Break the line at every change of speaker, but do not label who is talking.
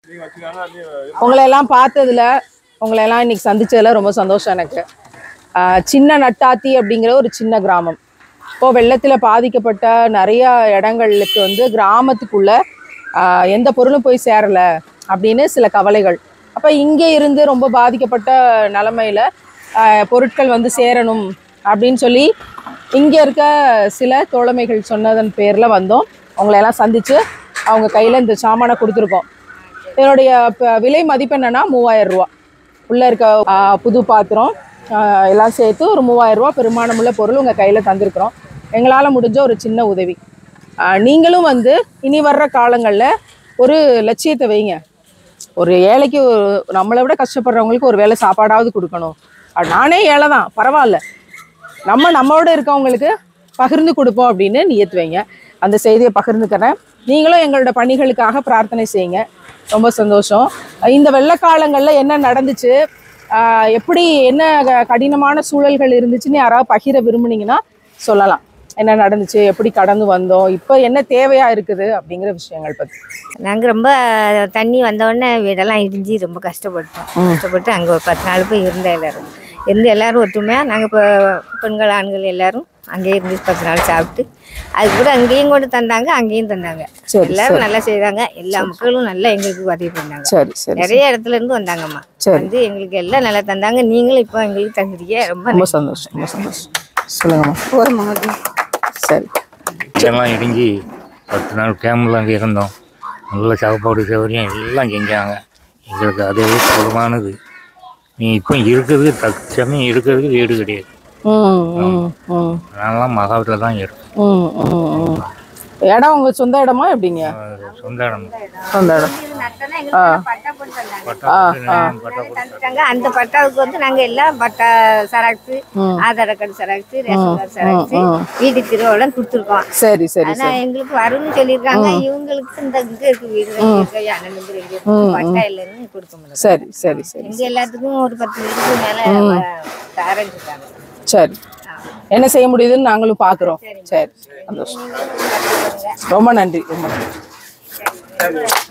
உங்களை எல்லாம் பார்த்ததுல உங்களை எல்லாம் இன்னைக்கு சந்திச்சதுல ரொம்ப சந்தோஷம் எனக்கு ஆஹ் சின்ன நட்டாத்தி அப்படிங்கிற ஒரு சின்ன கிராமம் இப்போ வெள்ளத்தில் பாதிக்கப்பட்ட நிறைய இடங்களுக்கு வந்து கிராமத்துக்குள்ள ஆஹ் எந்த பொருளும் போய் சேரல அப்படின்னு சில கவலைகள் அப்போ இங்கே இருந்து ரொம்ப பாதிக்கப்பட்ட நிலமையில ஆஹ் பொருட்கள் வந்து சேரணும் அப்படின்னு சொல்லி இங்கே இருக்க சில தோழமைகள் சொன்னதன் பேரில் வந்தோம் அவங்களை எல்லாம் சந்திச்சு அவங்க கையில் இந்த சாமானை கொடுத்துருக்கோம் இதனுடைய ப- விலை மதிப்பு என்னன்னா மூவாயிரம் ரூபா உள்ளே இருக்க ஆ, புது பாத்திரம் ஆ, எல்லாம் சேர்த்து ஒரு மூவாயிரம் ரூபா பெருமானமுள்ள பொருள் உங்கள் கையில் தந்திருக்கிறோம் எங்களால் முடிஞ்ச ஒரு சின்ன உதவி ஆ, நீங்களும் வந்து இனி வர்ற காலங்களில் ஒரு லட்சியத்தை வைங்க ஒரு ஏழைக்கு ஒரு- நம்மளை விட கஷ்டப்படுறவங்களுக்கு ஒரு வேளை சாப்பாடாவது கொடுக்கணும் அது நானே ஏழை தான் பரவாயில்ல நம்ம நம்மளோட இருக்கவங்களுக்கு பகிர்ந்து கொடுப்போம் அப்படின்னு நியத்து வைங்க அந்த செய்தியை பகிர்ந்துக்கிறேன் நீங்களும் எங்களோட பணிகளுக்காக பிரார்த்தனை செய்யுங்க ரொம்ப சந்தோஷம் இந்த வெள்ளக்காலங்களில் என்ன நடந்துச்சு ஆஹ் எப்படி என்ன க- கடினமான சூழல்கள் இருந்துச்சுன்னு யாராவது பகிர விரும்புனீங்கன்னா சொல்லலாம் என்ன நடந்துச்சு எப்படி கடந்து வந்தோம் இப்போ என்ன தேவையா இருக்குது அப்படிங்கிற விஷயங்கள் பற்றி
நாங்கள் ரொம்ப தண்ணி வந்தோடனே வீடெல்லாம் இடிஞ்சு ரொம்ப கஷ்டப்பட்டோம் கஷ்டப்பட்டு அங்கே ஒரு பத்து நாள் போய் இருந்தோம் எல்லாரும் இருந்து எல்லாரும் ஒற்றுமையாக நாங்கள் இப்போ பெண்கள் ஆண்கள் எல்லாரும் அங்கேயே இருந்து பத்து நாள் சாப்பிட்டு அது கூட அங்கேயும் கொண்டு தந்தாங்க அங்கேயும் தந்தாங்க
சரி,
எல்லாரும் நல்லா செய்தாங்க எல்லா மக்களும் நல்லா எங்களுக்கு உதவி பண்ணாங்க
சரி சரி
நிறைய இடத்துல இருந்து வந்தாங்கம்மா
சரி.
வந்து எங்களுக்கு எல்லாம் நல்லா தந்தாங்க நீங்களும் இப்போ எங்களுக்கு தந்துருக்கீங்க ரொம்ப
ரொம்ப சந்தோஷம் ரொம்ப சந்தோஷம் சொல்லுங்கம்மா சரி
எல்லாம் இடிஞ்சு பத்து நாள் கேம்பில் அங்கே இருந்தோம் நல்ல சாப்பாடு சௌகரியம் எல்லாம் செஞ்சாங்க எங்களுக்கு அது போதுமானது நீ இப்போ இருக்கிறது தற்சமயம் இருக்கிறதுக்கு வீடு கிடையாது
ம் ம் ம்
நான்லாம் மகாவத்தில் தான் இருக்கேன்
ம் ம் ம் இடம் உங்க சொந்த இடமா எப்படிங்க
அது சொந்த இடம்
சொந்த இடம் ஆ
பட்டா போட்டு நான் பட்டா போட்டு
தந்துட்டாங்க அந்த பட்டாவுக்கு வந்து நாங்க எல்லாம் பட்டா xerox Aadhaar card xerox ration card xerox வீட்டு திருவள்ளம் கொடுத்துருக்கோம்
சரி சரி
ஆனா எங்களுக்கு வரும்னு சொல்லியிருக்காங்க இவங்களுக்கு இந்த இங்க இருக்கு வீடு இருக்கு யானை நம்பர் இங்க இருக்கு பட்டா இல்லைன்னு கொடுக்க முடியும்
சரி சரி சரி
எங்க எல்லாத்துக்கும் ஒரு பத்து வீட்டுக்கு மேல தரேன் இருக்காங்க
சரி என்ன செய்ய முடியுதுன்னு நாங்களும் பார்க்குறோம் சரி சந்தோஷம் ரொம்ப நன்றி ரொம்ப நன்றி